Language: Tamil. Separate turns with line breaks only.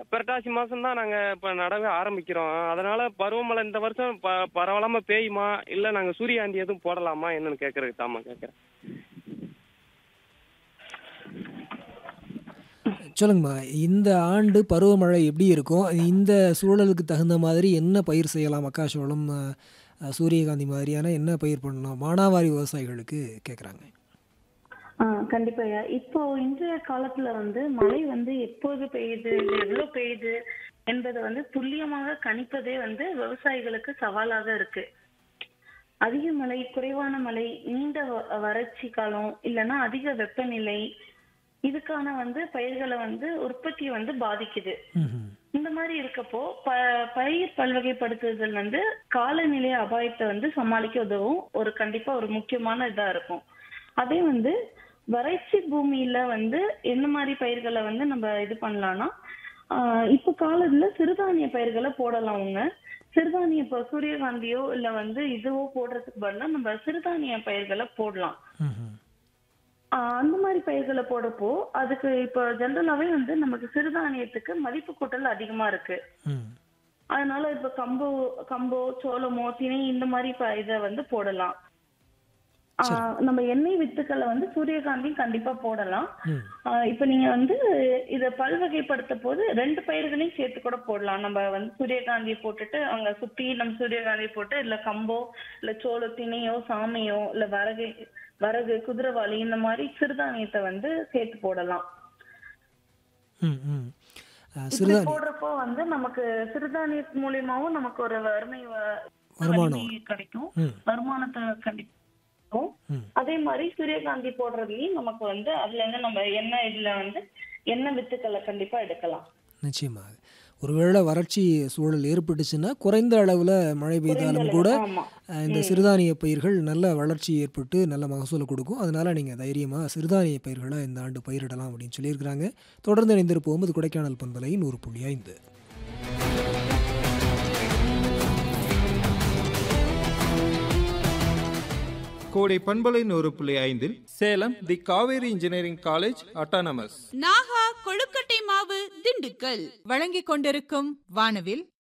புரட்டாசி மாசம் தான் நாங்க இப்ப நடவே ஆரம்பிக்கிறோம் அதனால பருவமழை இந்த வருஷம் ப பரவலாம பெய்யுமா இல்ல நாங்க சூரியகாந்தி எதுவும் போடலாமா என்னன்னு கேக்குறதுக்கு தாமா கேக்குறேன்
சொல்லுங்கம்மா இந்த ஆண்டு பருவமழை எப்படி இருக்கும் இந்த சூழலுக்கு தகுந்த மாதிரி என்ன பயிர் செய்யலாம் மக்காச்சோளம் அஹ், அஹ், சூரியகாந்தி மாதிரியான என்ன பயிர் பண்ணணும் மானாவாரி விவசாயிகளுக்கு கேட்குறாங்க
ஆ கண்டிப்பா ஐயா இப்போ இன்றைய காலத்துல வந்து மழை வந்து எப்போது பெய்யுது இல்ல எவ்வளவு பெய்யுது என்பதை வந்து துல்லியமாக கணிப்பதே வந்து விவசாயிகளுக்கு சவாலாக இருக்கு அதிக மழை குறைவான மழை நீண்ட வ- வறட்சி காலம் இல்லைன்னா அதிக வெப்பநிலை இதுக்கான வந்து பயிர்களை வந்து உற்பத்தியை வந்து பாதிக்குது
ம்ஹும்.
இந்த மாதிரி இருக்கப்போ ப பயிர் பல்வகைப்படுத்துதல் வந்து காலநிலை அபாயத்தை வந்து சமாளிக்க உதவும் ஒரு கண்டிப்பா ஒரு முக்கியமான இதா இருக்கும் அதே வந்து வறட்சி பூமியில வந்து என்ன மாதிரி பயிர்களை வந்து நம்ம இது பண்ணலாம்னா ஆஹ் இப்ப காலத்துல சிறுதானிய பயிர்களை போடலாம் அவங்க சிறுதானிய இப்போ சூரியகாந்தியோ இல்ல வந்து இதுவோ போடுறதுக்கு பதிலா நம்ம சிறுதானிய பயிர்களை போடலாம்
ம்ஹும்.
ஆஹ் அந்த மாதிரி பயிர்களை போடப்போ அதுக்கு இப்போ ஜென்ரலாவே வந்து நமக்கு சிறுதானியத்துக்கு மதிப்பு கூட்டல் அதிகமா இருக்கு
ம்.
அதனால இப்ப கம்பு கம்போ சோளமோ திணை இந்த மாதிரி ப- இத வந்து போடலாம் ஆஹ் நம்ம எண்ணெய் வித்துக்களை வந்து சூரியகாந்தியும் கண்டிப்பா போடலாம்
ம்.
ஆஹ் இப்ப நீங்க வந்து இத பல்வகைப்படுத்த போது ரெண்டு பயிர்களையும் சேர்த்து கூட போடலாம் நம்ம வந்து சூரியகாந்தியை போட்டுட்டு அங்க சுத்தி நம்ம சூரியகாந்தியை போட்டு இல்ல கம்போ இல்ல சோள திணையோ சாமையோ இல்ல வரகு வரகு குதிரைவாளி இந்த மாதிரி சிறுதானியத்தை வந்து சேர்த்து போடலாம்
ம் ம் அஹ்,
இப்படி
சிறுதானியம்
போடுறப்போ வந்து நமக்கு சிறுதானிய மூலியமாவும் நமக்கு ஒரு வறுமை வ-
வருமானம்
வலிமை கிடைக்கும்
ம்
வருமானத்தை கண்டிப்பா இருக்கும்.
ம்.
அதே மாதிரி சூரியகாந்தி போடுறதுலயும் நமக்கு வந்து அதுல இருந்து நம்ம எண்ணெய் இதுல வந்து எண்ணெய் வித்துக்களை கண்டிப்பா எடுக்கலாம்
நிச்சயமாக ஒருவேளை வறட்சி சூழல் ஏற்பட்டுச்சுன்னா குறைந்த அளவில் மழை பெய்தாலும் கூட
ஆமா
அஹ், இந்த சிறுதானிய பயிர்கள் நல்ல வளர்ச்சி ஏற்பட்டு நல்ல மகசூலை கொடுக்கும் அதனால் நீங்கள் தைரியமாக சிறுதானிய பயிர்களை இந்த ஆண்டு பயிரிடலாம் அப்படின்னு சொல்லியிருக்கிறாங்க தொடர்ந்து இணைந்திருப்போம் இது கொடைக்கானல் பண்பலை நூறு புள்ளி ஐந்து
கோடை பண்பலை நூறு புள்ளி ஐந்தில் Salem the Kaveri engineering college autonomous
Naga கொழுக்கட்டை மாவு திண்டுக்கல்
வழங்கிக் கொண்டிருக்கும் வானவில்